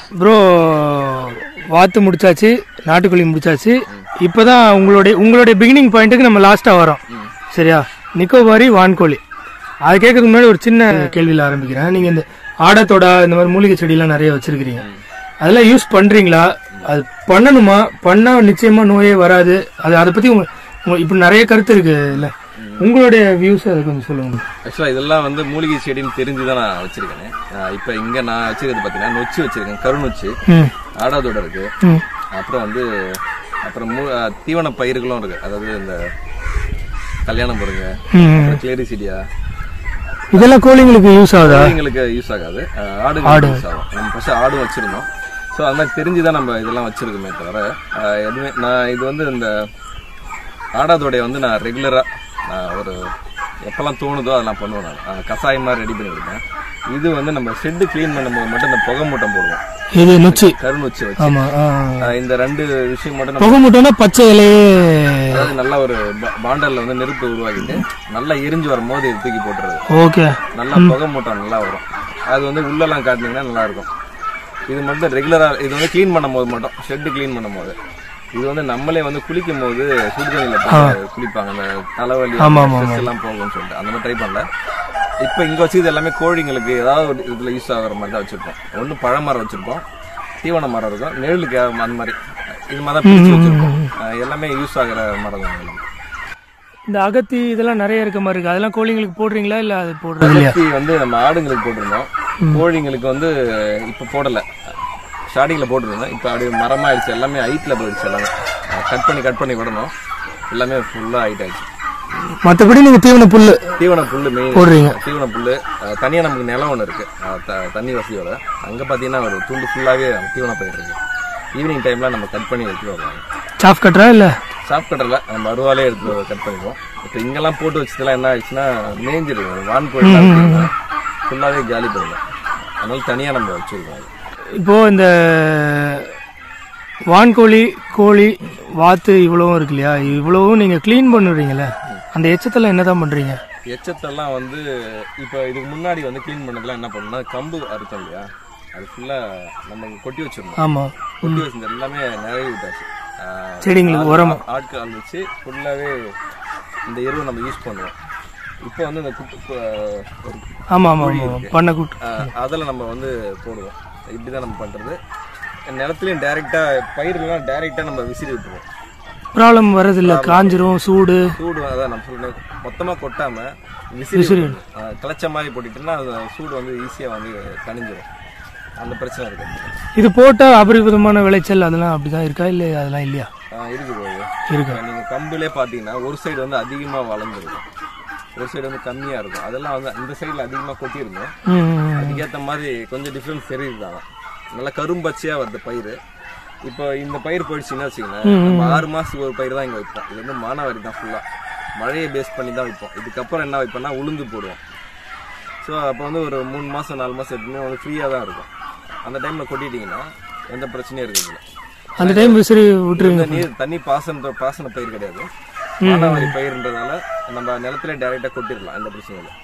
Bro வாத்து முடிச்சாச்சு நாட்டுக்கோழி முடிச்சாச்சு இப்போதான் உங்களுடைய உங்களுடைய பிகினிங் பாயிண்ட்டுக்கு நம்ம லாஸ்ட்டாக வரோம் சரியா நிக்கோபாரி வான்கோழி அது கேட்கறதுக்கு முன்னாடி ஒரு சின்ன கேள்வியில் ஆரம்பிக்கிறேன் நீங்கள் இந்த ஆடத்தோட இந்த மாதிரி மூலிகை செடியெல்லாம் நிறைய வச்சிருக்கிறீங்க அதெல்லாம் யூஸ் பண்றீங்களா அது பண்ணணுமா பண்ணா நிச்சயமா நோயே வராது அது அதை பத்தி உங்க உங்க- இப்படி நிறைய கருத்து இருக்கு இல்ல உங்களுடைய வியூஸ் அதை கொஞ்சம் சொல்லுங்க ஆக்சுவலா இதெல்லாம் வந்து மூலிகை செடின்னு தெரிஞ்சுதான் நான் வச்சிருக்கேன் ஆஹ் இப்ப இங்க நான் வச்சிருக்கிறது பாத்தீங்கன்னா நொச்சி வச்சிருக்கேன் கருநொச்சி ம் ஆடாதோட இருக்கு ம் அப்புறம் வந்து அப்புறம் மூ- ஆஹ் தீவன பயிர்களும் இருக்கு அதாவது இந்த கல்யாணம் பாருங்க ம் கிளேரிசிடியா இதெல்லாம் கோழிங்களுக்கு யூஸ் ஆகுதா எங்களுக்கு யூஸ் ஆகாது ஆஹ் ஆடுகளுக்கு யூஸ் ஆகும் நம்ம ஃபர்ஸ்ட் ஆடும் வச்சிருந்தோம் ஸோ அது மாதிரி தெரிஞ்சுதான் நம்ம இதெல்லாம் வச்சிருக்கோமே தவிர ஆஹ் எதுவுமே நான் இது வந்து இந்த ஆடாதோடைய வந்து நான் ரெகுலரா ஒரு எப்பெல்லாம் தோணுதோ அதெல்லாம் பண்ணுவேன் நான் ஆஹ் கசாயமா ரெடி பண்ணிருக்கேன் இது வந்து நம்ம ஷெட்டு க்ளீன் பண்ணும்போது மட்டும் இந்த புகை மூட்டம் போடுவோம் இது நொச்சி கருநொச்சி வச்சு ஆமா ஆ. ஆஹ் இந்த ரெண்டு விஷயம் மட்டும் நம்ம புகை மூட்டைனா பச்சை இலையே அதாவது நல்ல ஒரு பா- பாண்டல்ல வந்து நெருப்பு உருவாக்கிட்டு நல்லா எரிஞ்சு வரும்போது இது தூக்கி போட்டுறது ஓகே நல்லா புகை மூட்டம் நல்லா வரும் அது வந்து உள்ளெல்லாம் காட்டினீங்கன்னா நல்லா இருக்கும் இது மட்டும் ரெகுலரா இது வந்து க்ளீன் பண்ணும் போது மட்டும் ஷெட்டு க்ளீன் பண்ணும் போது இது வந்து நம்மளே வந்து குளிக்கும் போது சுடு தண்ணியில போட்டு குளிப்பாங்க அந்த தலைவலி ஆமா, ஆமா, stress எல்லாம் போகும்னு சொல்லிட்டு அந்த மாதிரி ட்ரை பண்ணல இப்போ இங்க வச்சது எல்லாமே கோழிங்களுக்கு ஏதாவது ஒரு இதுல யூஸ் ஆகுற மாதிரி தான் வச்சிருப்போம் ஒண்ணு பழமரம் வச்சிருப்போம் தீவன மரம் இருக்கும் நிழலுக்கு அந்த மாதிரி இது மாதிரி தான் பிரிச்சு வச்சிருப்போம் அஹ் எல்லாமே யூஸ் ஆகுற மரம் தான் எங்களுக்கு. இந்த அகத்தி இதெல்லாம் நிறைய இருக்க மாதிரி இருக்கு அதெல்லாம் கோழிங்களுக்கு போடுறீங்களா இல்ல அது போடுறது இல்லையா அகத்தி வந்து நம்ம ஆடுங்களுக்கு போட்டிருந்தோம் கோழிங்களுக்கு வந்து இப்ப போடல ஸ்டார்டிங்ல போட்டிருந்தோம் இப்ப அப்படியே மரமாயிடுச்சு எல்லாமே ஹைட்ல போயிடுச்சு எல்லாமே கட் பண்ணி கட் பண்ணி விடணும் எல்லாமே ஃபுல்லா ஹைட் ஆயிடுச்சு மத்தபடி நீங்க தீவன புல்லு தீவன புல்லு மெயின் போடுறீங்க தீவன புல்லு அஹ், தனியா நமக்கு நிலம் ஒன்று இருக்கு அஹ், த- தண்ணி வசதியோட அங்க பாத்தீங்கன்னா ஒரு துண்டு ஃபுல்லாவே தீவன பயிர் இருக்கு ஈவினிங் டைம்ல நம்ம கட் பண்ணி வச்சு வருவாங்க சாஃப் கட்டுறா இல்ல சாப் கட்டரில் நம்ம அருவாலே எடுத்து கட் பண்ணிடுவோம் இப்போ இங்கெல்லாம் போட்டு வச்சதெல்லாம் என்ன ஆயிடுச்சுன்னா மேய்ஞ்சிருக்கு வான்கோழி ஃபுல்லாகவே காலி பண்ணிடும் அதனால தனியாக நம்ம வச்சிருக்கோம் அது. இப்போ இந்த வான்கோழி கோழி வாத்து இவ்வளவும் இருக்கு இல்லையா இவ்வளவும் நீங்க க்ளீன் பண்ணுறீங்கல்ல அந்த எச்சத்தெல்லாம் என்னதான் பண்றீங்க எச்சத்தெல்லாம் வந்து இப்போ இதுக்கு முன்னாடி வந்து க்ளீன் பண்ணதுலாம் என்ன பண்ணோம்னா கம்பு அறுத்தோம் இல்லையா அது ஃபுல்லாக நம்ம கொட்டி வச்சிருந்தோம் ஆமா கொட்டி வச்சிருந்த எல்லாமே நிறைய விட்டாச்சு ஆஹ், செடிங்களுக்கு உரமா ஆட்கள் வச்சு ஃபுல்லாகவே இந்த எருவை நம்ம யூஸ் பண்ணுவோம் இப்போ வந்து இந்த குட்டு கு- ஒரு ஆமா ஆமா ஆமா பண்ண கூட்டு ஆஹ் அதில் நம்ம வந்து போடுவோம் இப்படி தான் நம்ம பண்ணுறது நிலத்துலையும் டைரெக்டாக பயிரெலாம் டைரெக்டாக நம்ம விசிறி விட்டுருவோம் ப்ராப்ளம் வர்றதில்ல காஞ்சிரும் சூடு சூடு அதான் நம்ம சொல்ல மொத்தமாக கொட்டாமல் விசிறி விட்டுறணும். ஆஹ் கிளச்ச மாதிரி போட்டுட்டோம்னா அது சூடு வந்து ஈஸியாக வந்து தணிஞ்சிரும் அந்த பிரச்சனை இருக்கு இது போட்டா அபரிவிதமான விளைச்சல் அதெல்லாம் அப்படிதான் இருக்கா இல்ல அதெல்லாம் இல்லையா ஆஹ் இருக்குது அது. இருக்கு இப்ப நீங்க கம்புலே பாத்தீங்கன்னா ஒரு சைடு வந்து அதிகமா வளர்ந்துருக்கும் ஒரு சைடு வந்து கம்மியா இருக்கும் அதெல்லாம் வந்து இந்த சைடுல அதிகமா கொட்டியிருந்தோம் ம், ம், ம். அதுக்கேத்த மாதிரி கொஞ்சம் டிஃபரன்ஸ் தெரியுதுதான் நல்லா கரும்பச்சையா வருது பயிர் இப்போ இந்த பயிர் போயிடுச்சுன்னா வச்சுக்கோங்களேன் நம்ம ஆறு மாசத்துக்கு ஒரு பயிர் தான் இங்க வைப்போம் இது வந்து மானாவாரி தான் ஃபுல்லா மழையை பேஸ் பண்ணி தான் வைப்போம் இதுக்கப்புறம் என்ன வைப்போம்னா உளுந்து போடுவோம் ஸோ அப்போ வந்து ஒரு மூணு மாசம் நாலு மாசம் எப்பவுமே வந்து ஃப்ரீயாக தான் இருக்கும் அந்த டைம்ல கொட்டிட்டீங்கன்னா எந்த பிரச்சனையும் இருக்குது அந்த டைம் விசிறி விட்டுருவீங்க இந்த நீர் தண்ணி பாசன பாசன பயிர் கிடையாது மானாவாரி பயிர்ன்றதால நம்ம நிலத்துல டைரக்டா கொட்டிடலாம் எந்த பிரச்சனையும் இல்லை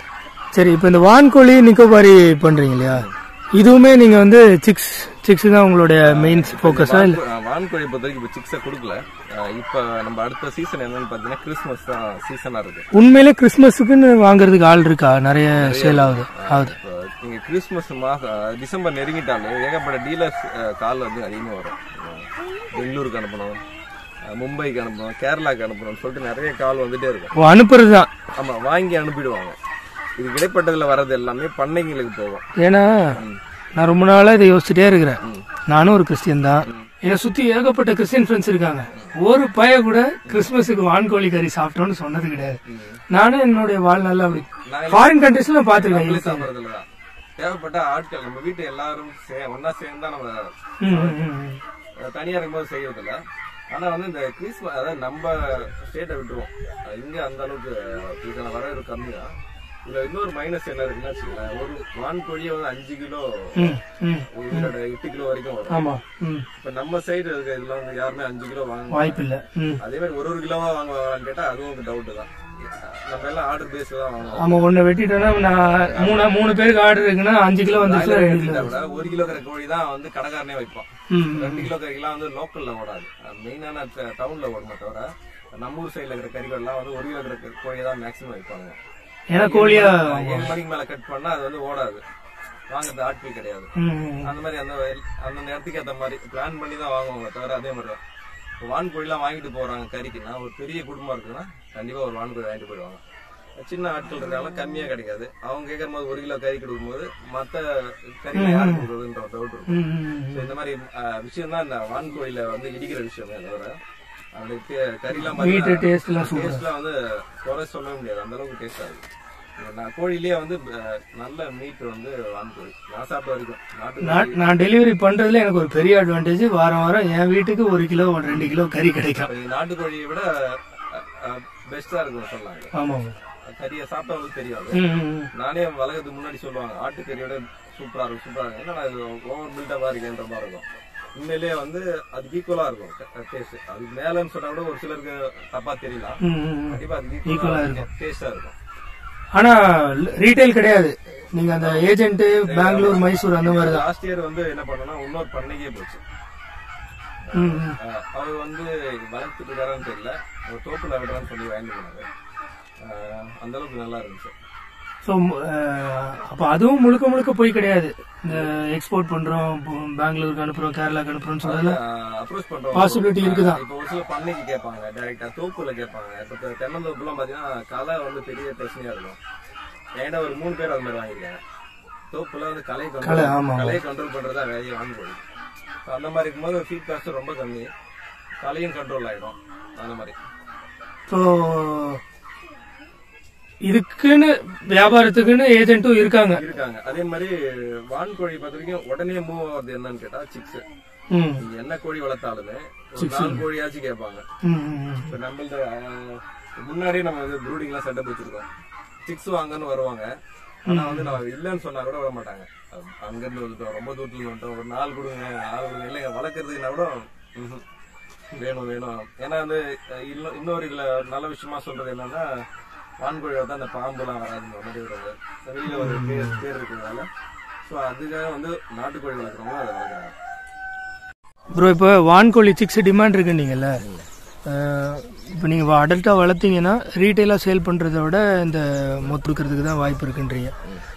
சரி இப்போ இந்த வான்கோழி நிக்கோபாரி பண்றீங்க இல்லையா இதுவுமே நீங்க வந்து சிக்ஸ் சிக்ஸ் தான் உங்களுடைய மெயின் ஃபோக்கஸா இல்ல வான்- வான்கோழி பொறுத்த வரைக்கும் இப்போ சிக்ஸை கொடுக்கல அஹ் இப்ப நம்ம அடுத்த சீசன் என்னன்னு பார்த்தீங்கன்னா கிறிஸ்மஸ் தான் சீசனா இருக்கு உண்மையிலே கிறிஸ்மஸுக்குன்னு வாங்குறதுக்கு ஆள் இருக்கா நிறைய சேல் ஆகுது ஆகுது இப்போ நீங்க கிறிஸ்மஸ் மாசம் டிசம்பர் நெருங்கிட்டாலே ஏகப்பட்ட டீலர்ஸ் கால் வந்து அதிகமாக வரும் அஹ் பெங்களூருக்கு அனுப்பணும் அஹ் மும்பைக்கு அனுப்பணும் கேரளாக்கு அனுப்பணும்னு சொல்லிட்டு நிறைய கால் வந்துட்டே இருக்கும் ஓ அனுப்புறது தான் ஆமா வாங்கி அனுப்பிடுவாங்க இது இடைப்பட்டதுல வர்றது எல்லாமே பண்ணைங்களுக்கு போகும் ஏன்னா நான் ரொம்ப நாளா இதை யோசிச்சுட்டே இருக்கிறேன் நானும் ஒரு கிறிஸ்டியன் தான் என்னை சுத்தி ஏகப்பட்ட கிறிஸ்டியன் ஃப்ரெண்ட்ஸ் இருக்காங்க ஒரு பய கூட கிறிஸ்மஸுக்கு வான்கோழி கறி சாப்பிட்டோம்னு சொன்னது கிடையாது நானும் என்னுடைய வாழ்நாள்ல அப்படி ஃபாரின் கண்ட்ரீஸ்ல நம்மளே பாத்துருக்கேன் சாப்பிடுறதுல தான் தேவைப்பட்ட ஆட்கள் நம்ம வீட்டு எல்லாரும் சே- ஒண்ணா சேர்ந்து தான் நம்ம ம், ம், ம். அஹ், தனியா இருக்கும்போது செய்யறது இல்ல ஆனா வந்து இந்த கிறிஸ்மஸ் அதாவது நம்ம ஸ்டேட்டை விட்டுருவோம் அஹ், இங்க அந்த அளவுக்கு இதுல வரவு கம்மி தான் இதுல இன்னொரு மைனஸ் என்ன இருக்குன்னா வச்சுக்கோங்களேன் ஒரு வான் கோழியே வந்து அஞ்சு கிலோ ம், ம். இதோட எட்டு கிலோ வரைக்கும் வரும் ஆமா ம். இப்ப நம்ம சைடு இருக்க இதுல வந்து யாருமே அஞ்சு கிலோ வாங்க வாய்ப்பில்லை ம் அதே மாதிரி ஒரு ஒரு கிலோவா வாங்குவாங்களான்னு கேட்டா அதுவும் டவுட் தான் நம்ம எல்லாம் ஆர்டர் பேஸ்ல தான் வாங்குவோம் ஆமா ஒண்ணு வெட்டிட்டோம்னா நான் மூணு மூணு பேருக்கு ஆர்டர் இருக்குன்னா அஞ்சு கிலோ வந்துச்சுன்னா பிராய்லர் ரெண்டு கிலோ எடுத்துட்டா கூட ஒரு கிலோ கரை கோழி தான் வந்து கடைக்காரனே வைப்பான் ம் ரெண்டு கிலோ கறிக்கெல்லாம் வந்து லோக்கல்ல ஓடாது மெயினான டவுன்ல ஓடுமே தவிர நம்ம ஊர் சைடுல இருக்கிற கறிகள்லாம் வந்து ஒரு கிலோ இருக்கிற கோழி தான் மேக்ஸிமம் வைப்பாங்க ஏன்னா கோழியா ஏழு மணிக்கு மேல கட் பண்ணா அது வந்து ஓடாது வாங்குறது ஆட்கள் கிடையாது ம் அந்த மாதிரி அந்த அந்தந்த இடத்துக்கு ஏத்த மாதிரி பிளான் பண்ணி தான் வாங்குவாங்க தவிர அதே மாதிரி தான் இப்போ வான் கோழிலாம் வாங்கிட்டு போறாங்க கறிக்குன்னா ஒரு பெரிய குடும்பம் இருக்குன்னா கண்டிப்பா ஒரு வான் கோழி வாங்கிட்டு போயிடுவாங்க சின்ன ஆட்கள் இருக்காங்க கம்மியா கிடைக்காது அவங்க கேட்கும் போது ஒரு கிலோ கறி கொடுக்கும்போது மத்த கறி யாரு கொடுக்குறதுன்ற ஒரு டவுட் இருக்கும் ம், ம், So, இந்த மாதிரி விஷயம் தான் இந்த வான் கோழில வந்து இடிக்கிற விஷயமே தவிர அந்த கே- கறிலாம் மீட்டு டேஸ்ட் எல்லாம் சூப்பர் டேஸ்ட்லாம் வந்து குறை சொல்லவே முடியாது அந்த அளவுக்கு டேஸ்டா இருக்கு நான் கோழிலேயே வந்து அஹ், நல்ல மீட் வந்து வான் கோழி நான் சாப்பிட்ட வரைக்கும் நாட்டு நான் நான் டெலிவரி பண்றதுல எனக்கு ஒரு பெரிய அட்வான்டேஜ் வாரம் வாரம் என் வீட்டுக்கு ஒரு கிலோ ஒரு ரெண்டு கிலோ கறி கிடைக்கும் கோழி நாட்டுக்கோழியை விட பெஸ்டா இருக்கும் சொல்லலாம் ஆமாங்க கறியை சாப்பிட்டவங்களுக்கு தெரியாது ம், ம், ம். நானே வளர்க்கறதுக்கு முன்னாடி சொல்லுவாங்க ஆட்டுக்கறியோட சூப்பரா இருக்கும் சூப்பரா இருக்கும் ஏன்னா அது ஓவர் பில்டப்பா இருக்குன்ற மாதிரி இருக்கும் உண்மையிலேயே வந்து அது ஈக்குவலா இருக்கும் டேஸ்ட் அதுக்கு மேலன்னு சொன்னா கூட ஒரு சிலருக்கு தப்பா தெரியலாம் ம், ம், ம். கண்டிப்பா அது ஈக்குவலா இருக்கும் டேஸ்டா இருக்கும் ஆனா ரீட்டைல் கிடையாது நீங்க அந்த ஏஜென்ட் பெங்களூர் மைசூர் அந்த மாதிரி தான் லாஸ்ட் இயர் வந்து என்ன பண்ணோம்னா இன்னொரு பண்ணைக்கே போச்சு ம், ம். அஹ் அவர் வந்து வளர்த்துட்டு இருக்காரான்னு தெரியல அவர் தோப்புல விடுறான்னு சொல்லி வாங்கிட்டு போனாரு அஹ் அந்த அளவுக்கு நல்லா இருந்துச்சு ஸோ அப்போ அதுவும் முழுக்க முழுக்க போய் கிடையாது இந்த எக்ஸ்போர்ட் பண்றோம் இப்போ பெங்களூருக்கு அனுப்புறோம் கேரளாக்கு அனுப்புறோம் சொல்றதுல அப்ரோச் பண்றோம் Possibility இருக்குதான். இப்போ ஒரு சில பண்ணைக்கு கேட்பாங்க டைரக்டா தோப்புல கேட்பாங்க இப்போ தென்னந்தோப்புலாம் பாத்தீங்கன்னா களை வந்து பெரிய பிரச்சனையா இருக்கும் என்கிட்ட ஒரு மூணு பேர் அது மாதிரி வாங்கியிருக்காங்க தோப்புல வந்து களை களை, கண்ட்ரோல் ஆமா. கலையை கண்ட்ரோல் பண்றதா வேலையை வாங்கி போயிடும் So, அந்த மாதிரி இருக்கும்போது ஃபீட் காஸ்ட் ரொம்ப கம்மி கலையும் கண்ட்ரோல் ஆயிடும் அந்த மாதிரி ஸோ இதுக்குன்னு வியாபாரத்துக்குன்னு ஏஜென்ட்டும் இருக்காங்க இருக்காங்க அதே மாதிரி வான் கோழி பொறுத்த வரைக்கும் உடனே மூவ் ஆகுறது என்னன்னு கேட்டா சிக்ஸ் ம் நீங்க என்ன கோழி வளர்த்தாலுமே ஒரு நாலு கோழியாச்சும் கேட்பாங்க ம், ம், ம். இப்ப நம்மள்ட்ட அஹ், முன்னாடியே நம்ம இது ப்ரூடிங் எல்லாம் செட்டப் வச்சிருக்கோம் சிக்ஸ் வாங்கன்னு வருவாங்க ஆனா வந்து நான் இல்லைன்னு சொன்னா கூட விட மாட்டாங்க அஹ், அங்க இருந்து வந்துட்டோம் ரொம்ப தூரத்துல இருந்து வந்துட்டோம் ஒரு நாலு கொடுங்க நாலு கொடுங்க இல்லைங்க வளர்க்கறதுக்குன்னா கூட ம்ஹும். வேணும் வேணும் ஏன்னா வந்து அஹ், இன்னும் இன்னொரு இதுல ஒரு நல்ல விஷயமா சொல்றது என்னன்னா வான்கோழி வந்து அந்த பாம்பு எல்லாம் வராதுன்ற மாதிரி ஒரு வெளியில ஒரு பேர் பேர் இருக்கிறதால ஸோ அதுக்காக வந்து நாட்டுக்கோழி வளர்க்குறவங்க அதை வளர்க்குறாங்க ப்ரோ இப்போ வான்கோழி சிக்ஸ் டிமாண்ட் இருக்குன்னீங்கல்ல இப்போ நீங்கள் அடல்ட்டாக வளர்த்தீங்கன்னா ரீட்டெயிலாக சேல் பண்ணுறத விட இந்த மொத்த கொடுக்கறதுக்கு தான் வாய்ப்பு இருக்குன்றீங்க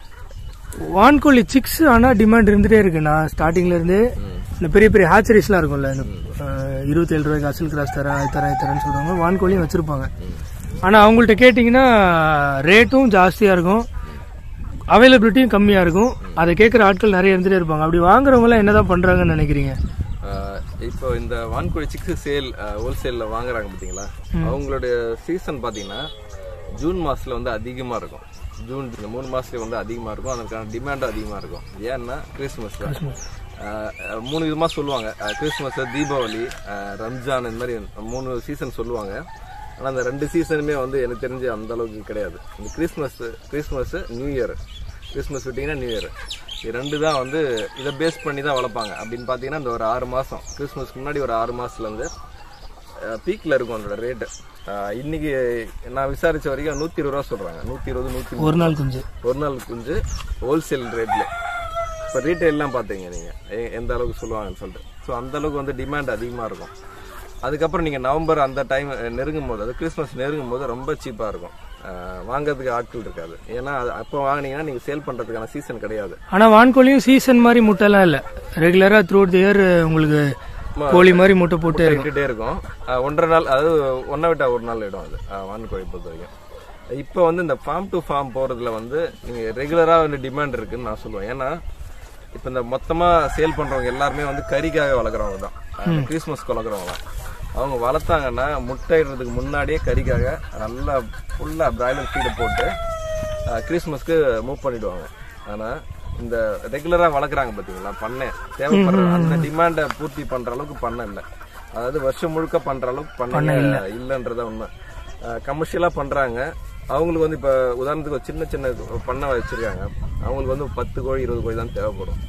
வான்கோழி சிக்ஸ் ஆனால் டிமாண்ட் இருந்துகிட்டே இருக்கு நான் ஸ்டார்டிங்ல இருந்தே இந்த பெரிய பெரிய ஹேச்சரிஸ்லாம் இருக்கும்ல இந்த அஹ், இருபத்தேழு ரூபாய்க்கு அசல் கிராஸ் தரேன் அது தரேன் இது தரேன்னு சொல்லுவாங்க வான்கோழியும் வச்சுருப்பாங்க ஆனால் அவங்கள்ட்ட கேட்டிங்கன்னா ரேட்டும் ஜாஸ்தியாக இருக்கும் அவைலபிலிட்டியும் கம்மியாக இருக்கும் அதை கேட்குற ஆட்கள் நிறைய இருந்துகிட்டே இருப்பாங்க அப்படி வாங்குறவங்களாம் என்ன தான் பண்ணுறாங்கன்னு நினைக்கிறீங்க ஆஹ் இப்போ இந்த வான்கோழி சிக்ஸ் சேல் ஹோல்சேல்ல வாங்குறாங்க பாத்தீங்களா அவங்களுடைய சீசன் பாத்தீங்கன்னா ஜூன் மாசத்துல வந்து அதிகமா இருக்கும் ஜூன் இந்த மூணு மாசத்துல வந்து அதிகமா இருக்கும் அதற்கான டிமாண்டும் அதிகமா இருக்கும் ஏன்னா கிறிஸ்துமஸ் தான் ஆஹ் மூணு விதமா சொல்லுவாங்க ஆஹ் கிறிஸ்துமஸ் தீபாவளி ஆஹ் ரம்ஜான் இந்த மாதிரி மூணு சீசன் சொல்லுவாங்க ஆனா அந்த ரெண்டு சீசனுமே வந்து எனக்கு தெரிஞ்சு அந்த அளவுக்கு கிடையாது இந்த Christmas Christmas new year Christmas விட்டீங்கன்னா நியூ இயர் இது ரெண்டு தான் வந்து இதை பேஸ் பண்ணி தான் வளர்ப்பாங்க அப்படின்னு பார்த்தீங்கன்னா இந்த ஒரு ஆறு மாதம் கிறிஸ்மஸ்க்கு முன்னாடி ஒரு ஆறு மாதத்துலேருந்து பீக்கில் இருக்கும் அதோட ரேட்டு இன்னைக்கு நான் விசாரிச்ச வரைக்கும் நூற்றி இருபது ரூபா சொல்கிறாங்க நூற்றி இருபது நூற்றி ஒரு நாள் குஞ்சு ஒரு நாள் குஞ்சு ஹோல்சேல் ரேட்ல இப்போ ரீட்டைல்லாம் பார்த்தீங்க நீங்கள் எந்த அளவுக்கு சொல்லுவாங்கன்னு சொல்லிட்டு ஸோ அந்த அளவுக்கு வந்து டிமாண்ட் அதிகமாக இருக்கும் அதுக்கப்புறம் நீங்கள் நவம்பர் அந்த டைம் நெருங்கும் போது அது கிறிஸ்மஸ் நெருங்கும் போது ரொம்ப சீப்பாக இருக்கும் அஹ் வாங்குறதுக்கு ஆட்கள் இருக்காது ஏன்னா அது அப்போ வாங்குனீங்கன்னா நீங்கள் சேல் பண்ணுறதுக்கான சீசன் கிடையாது ஆனா வான்கோழியும் சீசன் மாதிரி முட்டைலாம் இல்ல ரெகுலரா த்ரூ தி இயர் உங்களுக்கு கோழி மாதிரி முட்டை போட்டு இட்டுட்டே இருக்கும் அஹ் ஒன்றரை நாள் அதாவது ஒன்றை விட்டா ஒரு நாள் இடம் அது அஹ் வான்கோழி பொறுத்த வரைக்கும் இப்போ வந்து இந்த ஃபார்ம் டு ஃபார்ம் போறதுல வந்து நீங்க ரெகுலரா வந்து டிமாண்ட் இருக்குன்னு நான் சொல்லுவேன் ஏன்னா இப்போ இந்த மொத்தமா சேல் பண்றவங்க எல்லாருமே வந்து கறிக்காக வளர்க்குறவங்க தான் அஹ் கிறிஸ்மஸ்க்கு வளர்க்குறவங்க தான் அவங்க வளர்த்தாங்கன்னா முட்டையிடுறதுக்கு முன்னாடியே கறிக்காக நல்லா ஃபுல்லா பிராய்லர் ஃபீடு போட்டு அஹ் கிறிஸ்மஸ்க்கு மூவ் பண்ணிடுவாங்க ஆனா இந்த ரெகுலரா வளர்க்குறாங்க பாத்தீங்களா பண்ணை தேவைப்படுற அந்த டிமாண்டை பூர்த்தி பண்ற அளவுக்கு பண்ணை இல்லை அதாவது வருஷம் முழுக்க பண்ற அளவுக்கு பண்ணை இல்லைன்றத உண்மை கமர்ஷியலா பண்றாங்க அவங்களுக்கு வந்து இப்ப உதாரணத்துக்கு ஒரு சின்ன சின்ன பண்ணை வச்சிருக்காங்க அவங்களுக்கு வந்து பத்து கோழி இருபது கோழி தான் தேவைப்படும்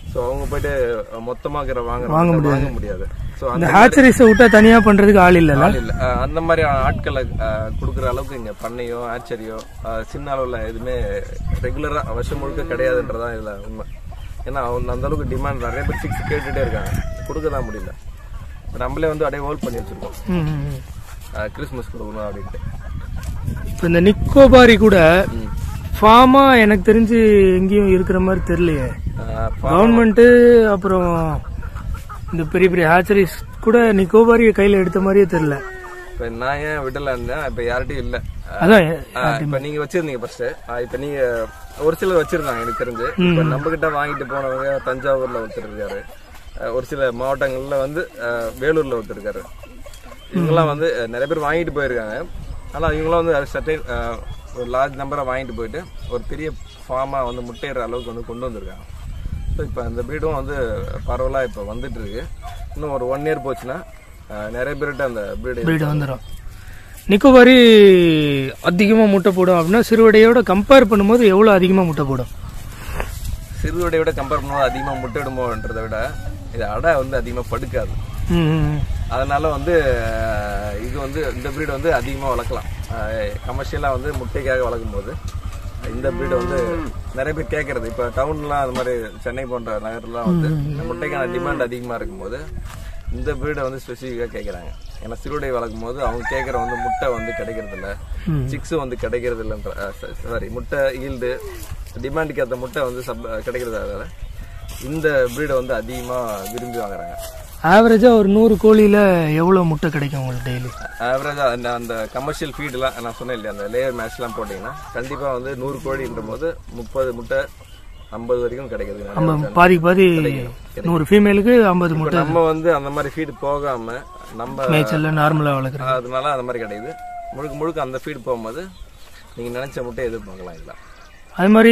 ஸோ அவங்க போயிட்டு மொத்தமா இருக்கிற வாங்க வாங்க முடியாது ஸோ இந்த ஹேச்சரிஸை விட்டா தனியா பண்றதுக்கு ஆள் இல்லைல்ல ஆள் இல்ல அஹ் அந்த மாதிரி ஆட்களை அஹ், கொடுக்குற அளவுக்கு இங்க பண்ணையோ ஆச்சரியோ அஹ், சின்ன அளவுல எதுவுமே ரெகுலரா வருஷம் முழுக்க கிடையாதுன்றதான் இதுல உண்மை ஏன்னா அவங்க அந்த அளவுக்கு டிமாண்ட் நிறைய பேர் சிக்ஸ் கேட்டுட்டே இருக்காங்க கொடுக்க தான் முடியல நம்மளே வந்து அப்படியே ஹோல்ட் பண்ணி வச்சிருக்கோம் ம், ம், ம். அஹ், கிறிஸ்மஸ் கொடுக்கணும் அப்படின்ட்டு இப்ப இந்த நிக்கோபாரி கூட ஃபார்மா எனக்கு தெரிஞ்சு எங்கேயும் இருக்கிற மாதிரி தெரியலையே அஹ், கவர்மெண்ட் அப்புறம் இந்த பெரிய பெரிய ஹேச்சரிஸ் கூட நிக்கோபாரிய கையில எடுத்த மாதிரியே தெரியல இப்ப நான் ஏன் விடல இருந்தேன் இப்ப யார்கிட்டயும் இல்ல அதான் அஹ், இப்ப நீங்க வச்சிருந்தீங்க ஃபர்ஸ்ட் இப்ப நீங்க ஒரு சிலர் வச்சிருந்தாங்க எனக்கு தெரிஞ்சு இப்ப நம்ம கிட்ட வாங்கிட்டு போனவங்க தஞ்சாவூர்ல ஒருத்தர் இருக்காரு அஹ், ஒரு சில மாவட்டங்கள்ல வந்து அஹ், வேலூர்ல ஒருத்தர் இருக்காரு இவங்கெல்லாம் வந்து அஹ், நிறைய பேர் வாங்கிட்டு போயிருக்காங்க ஆனா இவங்களாம் வந்து சர்டைன் ஒரு லார்ஜ் நம்பரை வாங்கிட்டு போயிட்டு ஒரு பெரிய ஃபார்மா வந்து முட்டையிற அளவுக்கு வந்து கொண்டு வந்திருக்காங்க ஸோ இப்போ அந்த ப்ரீடும் வந்து பரவலாக இப்போ வந்துட்டு இருக்கு இன்னும் ஒரு ஒன் இயர் போச்சுன்னா அஹ், நிறைய பேர்கிட்ட அந்த ப்ரீடு பிரீடு வந்துடும் நிக்கோபாரி அதிகமா முட்டை போடும் அப்படின்னா சிறுவடையோட கம்பேர் பண்ணும்போது எவ்வளவு அதிகமா முட்டை போடும் சிறுவடை விட கம்பேர் பண்ணும்போது அதிகமாக முட்டையிடுமோன்றதை விட இது அடை வந்து அதிகமாக படுக்காது ம், ம், ம். அதனால வந்து அஹ், இது வந்து இந்த breed வந்து அதிகமாக வளர்க்கலாம் கமர்ஷியலாக வந்து முட்டைக்காக வளர்க்கும் போது இந்த breed வந்து நிறைய பேர் கேட்கறது இப்போ டவுன்லாம் அது மாதிரி சென்னை போன்ற நகர்லாம் வந்து இந்த முட்டைக்கான டிமாண்ட் அதிகமாக இருக்கும்போது இந்த breed வந்து ஸ்பெசிஃபிக்காக கேட்குறாங்க ஏன்னா சிறுவடை வளர்க்கும் போது அவங்க கேட்குற வந்து முட்டை வந்து கிடைக்கிறது இல்ல சிக்ஸ் வந்து கிடைக்கிறது இல்லைன்ற சாரி முட்டை ஈல்டு டிமாண்டுக்கு ஏற்ற முட்டை வந்து சப் கிடைக்கிறதால இந்த breed வந்து அதிகமாக விரும்பி வாங்குறாங்க ஆவரேஜா ஒரு நூறு கோழியில எவ்வளவு முட்டை கிடைக்கும் உங்களுக்கு டெய்லி ஆவரேஜா அந்த அந்த கமர்ஷியல் ஃபீட்லாம் நான் சொன்னேன் இல்லையா அந்த லேயர் மேட்ச்லாம் போட்டிங்கன்னா கண்டிப்பா வந்து நூறு கோழின்ற போது முப்பது முட்டை ஐம்பது வரைக்கும் கிடைக்குது நம்ம பாதிக்கு பாதி நூறு ஃபீமேலுக்கு ஐம்பது இப்ப முட்டை நம்ம வந்து அந்த மாதிரி ஃபீட் போகாம நம்ம மேய்ச்சல்ல நார்மலா வளர்க்குறோம் அதனால அந்த மாதிரி கிடைக்குது முழுக்க முழுக்க அந்த ஃபீட் போகும்போது நீங்க நினைச்ச முட்டை எதிர்பார்க்கலாம் இல்லை அது மாதிரி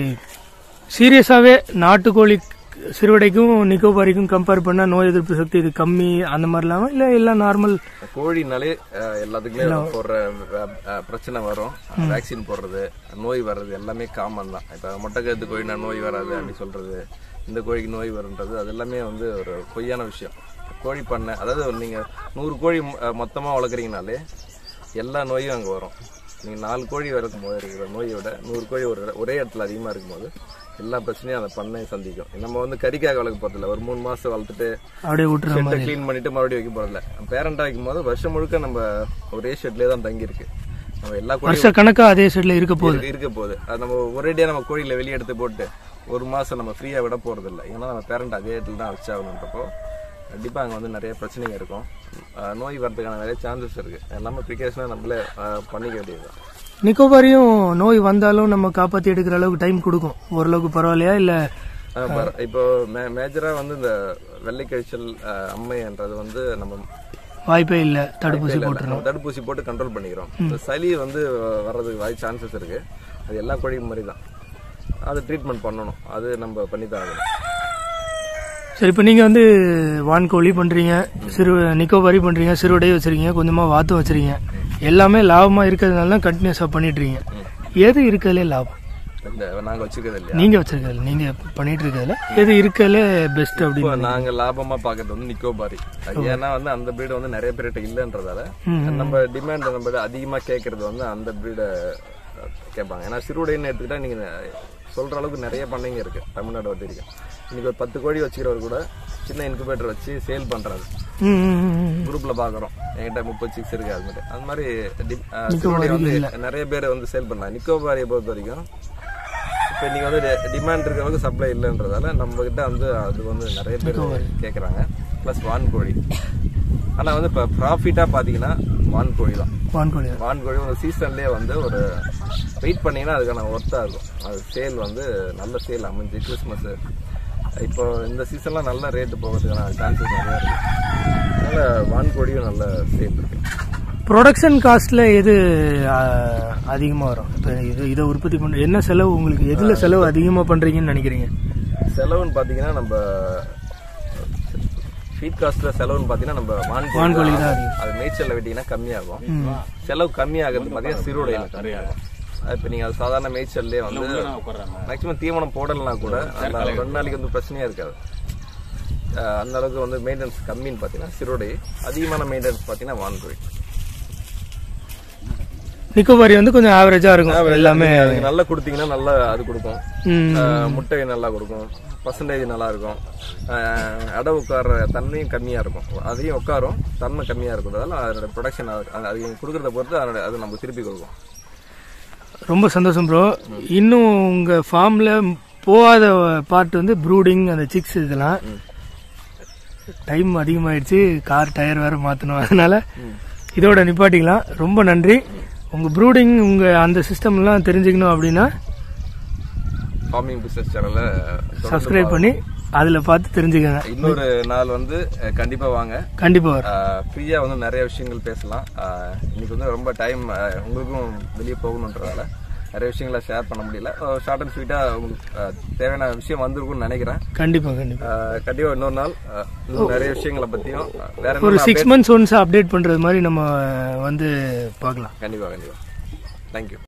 சீரியஸாவே நாட்டுக்கோழி சிறுவடைக்கும் நிக்கோபாரிக்கும் கம்பேர் பண்ணா நோய் எதிர்ப்பு சக்தி இது கம்மி அந்த மாதிரி இல்லாம இல்ல எல்லாம் நார்மல் கோழினாலே அஹ், எல்லாத்துக்குமே போடுற அஹ், அஹ், பிரச்சனை வரும் வேக்சின் போடுறது நோய் வர்றது எல்லாமே காமன் தான் இப்ப மொட்டைக்கருத்து கோழினா நோய் வராது அப்படி சொல்றது இந்த கோழிக்கு நோய் வருன்றது அது எல்லாமே வந்து ஒரு பொய்யான விஷயம் கோழி பண்ணை அதாவது நீங்க நூறு கோழி அஹ், மொத்தமா வளர்க்குறீங்கனாலே எல்லா நோயும் அங்க வரும் நீங்க நாலு கோழி வளர்க்கும் போது இருக்கிற நோயை விட நூறு கோழி ஒரு ஒரே இடத்துல அதிகமா இருக்கும்போது எல்லா பிரச்சனையும் அந்த பண்ணை சந்திக்கும் நம்ம வந்து கறிக்காக வளர்க்க போறதில்ல ஒரு மூணு மாசம் வளர்த்துட்டு அப்படியே விட்டுற ஷெட்டை க்ளீன் பண்ணிட்டு மறுபடியும் வைக்க போறதில்ல பேரண்டா வைக்கும் போது வருஷம் முழுக்க நம்ம ஒரே ஷெட்லயே தான் தங்கி இருக்கு நம்ம எல்லா கோழியும் வருஷ கணக்கா அதே சைடுல இருக்க போகுது இருக்கு- இருக்க போகுது அது நம்ம ஒரேடியா நம்ம கோழியில வெளியே எடுத்து போட்டு ஒரு மாசம் நம்ம ஃப்ரீயா விட போறது இல்ல ஏன்னா நம்ம பேரண்ட் அதே இடத்துல தான் வச்சாகணுன்றப்போ கண்டிப்பா அங்க வந்து நிறைய பிரச்சனைங்க இருக்கும் அஹ் நோய் வரதுக்கான நிறைய சான்சஸ் இருக்கு எல்லாமே ப்ரிகாஷனா நம்மளே அஹ், பண்ணிக்க வேண்டியது நிக்கோபாரியும் நோய் வந்தாலும் நம்ம காப்பாத்தி எடுக்கிற அளவுக்கு டைம் கொடுக்கும் ஓரளவுக்கு பரவாயில்லையா இல்ல இப்போ மேஜரா வந்து இந்த வெள்ளை கழிச்சல் அஹ், அம்மைன்றது வந்து நம்ம வாய்ப்பே இல்ல தடுப்பூசி இல்ல, போட்டுரும் நம்ம தடுப்பூசி போட்டு கண்ட்ரோல் பண்ணிக்கிறோம் இந்த சளி வந்து வர்றதுக்கு வாய் சான்சஸ் இருக்கு அது எல்லா கோழியும் மாதிரி தான் அது ட்ரீட்மெண்ட் பண்ணணும் அது நம்ம பண்ணி தான் ஆகணும் சரி இப்போ நீங்க வந்து வான்கோழி பண்றீங்க சிறு நிக்கோபாரி பண்றீங்க சிறுவடையும் வச்சிருக்கீங்க கொஞ்சமா வாத்தும் வச்சிருக்கீங்க எல்லாமே லாபமா இருக்கிறதுனால தான் கண்டினியூஸா பண்ணிட்டு இருக்கீங்க எது இருக்கிறதுலே லாபம் இந்த நாங்க வச்சிருக்கிறது இல்லையா நீங்க வச்சிருக்கிறதுல நீங்க பண்ணிட்டு இருக்கிறதுல எது இருக்கிறதுல பெஸ்ட் இப்போ அப்படின்னு நாங்க லாபமா பாக்குறது வந்து நிக்கோபாரி அது ஏன்னா வந்து அந்த பிரீடு வந்து நிறைய பேர்கிட்ட இல்லைன்றதால ம். நம்ம டிமாண்ட் நம்ம அதிகமா கேட்கறது வந்து அந்த பிரீடை கேட்பாங்க ஏன்னா சிறுவடைன்னு எடுத்துக்கிட்டா நீங்க சொல்ற அளவுக்கு நிறைய பண்ணைங்க இருக்கு தமிழ்நாடு வரைக்கும் இன்னைக்கு ஒரு பத்து கோழி வச்சுக்கிறவர் கூட சின்ன இன்குபேட்டர் வச்சு சேல் பண்றாரு ம், ம், ம், ம். குரூப்ல பாக்குறோம் என்கிட்ட முப்பது சிக்ஸ் இருக்கு அது மாதிரி அது மாதிரி டி- அஹ் சிறுவடை வந்து நிறைய பேர் வந்து சேல் பண்ணலாம் நிக்கோபாரியை பொறுத்த வரைக்கும் இப்போ நீங்க வந்து டிமாண்ட் இருக்கிறவங்க சப்ளை இல்லைன்றதால நம்ம கிட்ட வந்து அது வந்து நிறைய பேர் கேட்குறாங்க ப்ளஸ் வான்கோழி ஆனா வந்து இப்போ ப்ராஃபிட்டா பாத்தீங்கன்னா வான்கோழி தான் வான்கோழி வான்கோழி ஒரு சீசன்லயே வந்து ஒரு வெயிட் பண்ணீங்கன்னா அதுக்கான ஒர்த்தா இருக்கும் அது சேல் வந்து நல்ல சேல் அமைஞ்சு கிறிஸ்மஸ் இப்போ இந்த சீசன்லாம் நல்ல ரேட்டு போகிறதுக்கான சான்சஸ் நிறையா இருக்கு அதனால வான்கோழியும் நல்ல சேல் இருக்கு ப்ரொடக்ஷன் காஸ்ட்ல எது ஆ, அதிகமா வரும் இப்போ இது இதை உற்பத்தி பண்ண என்ன செலவு உங்களுக்கு எதுல செலவு அதிகமா பண்றீங்கன்னு நினைக்கிறீங்க செலவுன்னு பாத்தீங்கன்னா நம்ம ஃபீட் காஸ்ட்ல செலவுன்னு பாத்தீங்கன்னா நம்ம வான்கோழி வான்கோழி தான் தான் ஆகும். அது மேய்ச்சல்ல வெட்டிங்கன்னா கம்மியாகும் செலவு கம்மியாகிறது பாத்தீங்கன்னா சிறுவடையில கம்மியாகும் இப்போ நீங்க அது சாதாரண மேய்ச்சல்லே வந்து மேக்ஸிமம் தீவனம் போடலைன்னா கூட அந்த ரெண்டு நாளைக்கு வந்து பிரச்சனையே இருக்காது அஹ் அந்த அளவுக்கு வந்து மெயின்டெனன்ஸ் கம்மின்னு பார்த்தீங்கன்னா சிறுடை அதிகமான மெயின்டெனன்ஸ் பார்த்தீங்கன்னா வான்கோழி நிக்கோபாரி வந்து கொஞ்சம் ஆவரேஜா இருக்கும் எல்லாமே அதுக்கு நல்லா கொடுத்தீங்கன்னா நல்லா அது கொடுக்கும் ம். அஹ் முட்டை நல்லா கொடுக்கும் பர்சன்டேஜ் நல்லா இருக்கும் அஹ் அடை உட்கார தன்மையும் கம்மியா இருக்கும் அதையும் உட்காரும் தன்மை கம்மியா இருக்கிறதால அதோட ப்ரொடக்ஷன் அது கொடுக்கறத பொறுத்து அதோட அது நமக்கு திருப்பி கொடுக்கும் ரொம்ப சந்தோஷம் ப்ரோ இன்னும் உங்க ஃபார்ம்ல போகாத பார்ட் வந்து ப்ரூடிங் அந்த சிக்ஸ் இதெல்லாம் டைம் அதிகமாயிடுச்சு கார் டயர் வேற மாத்தணும் அதனால இதோட நிப்பாட்டிக்கலாம் ரொம்ப நன்றி உங்க ப்ரூடிங் உங்க அந்த சிஸ்டம் எல்லாம் தெரிஞ்சுக்கணும் அப்படின்னா ஃபார்மிங் பிசினஸ் சேனலை சப்ஸ்கிரைப் பண்ணி அதுல பார்த்து தெரிஞ்சுக்கங்க இன்னொரு நாள் வந்து அஹ், கண்டிப்பா வாங்க கண்டிப்பா வரும் ஃப்ரீயா வந்து நிறைய விஷயங்கள் பேசலாம் அஹ், இன்னைக்கு வந்து ரொம்ப டைம் உங்களுக்கும் வெளியே போகணுன்றதால நிறைய விஷயங்களை ஷேர் பண்ண முடியல ஷார்ட் அண்ட் ஸ்வீட்டா உங்களுக்கு அஹ், தேவையான விஷயம் வந்திருக்கும்னு நினைக்கிறேன் கண்டிப்பா கண்டிப்பா அஹ், கண்டிப்பா இன்னொரு நாள் அஹ், இன்னும் நிறைய விஷயங்களை பத்தியும் அஹ், வேற ஒரு என்ன சிக்ஸ் மந்த்ஸ் ஒன்ஸ் அப்டேட் பண்றது மாதிரி நம்ம வந்து பார்க்கலாம் கண்டிப்பா கண்டிப்பா தேங்க்யூ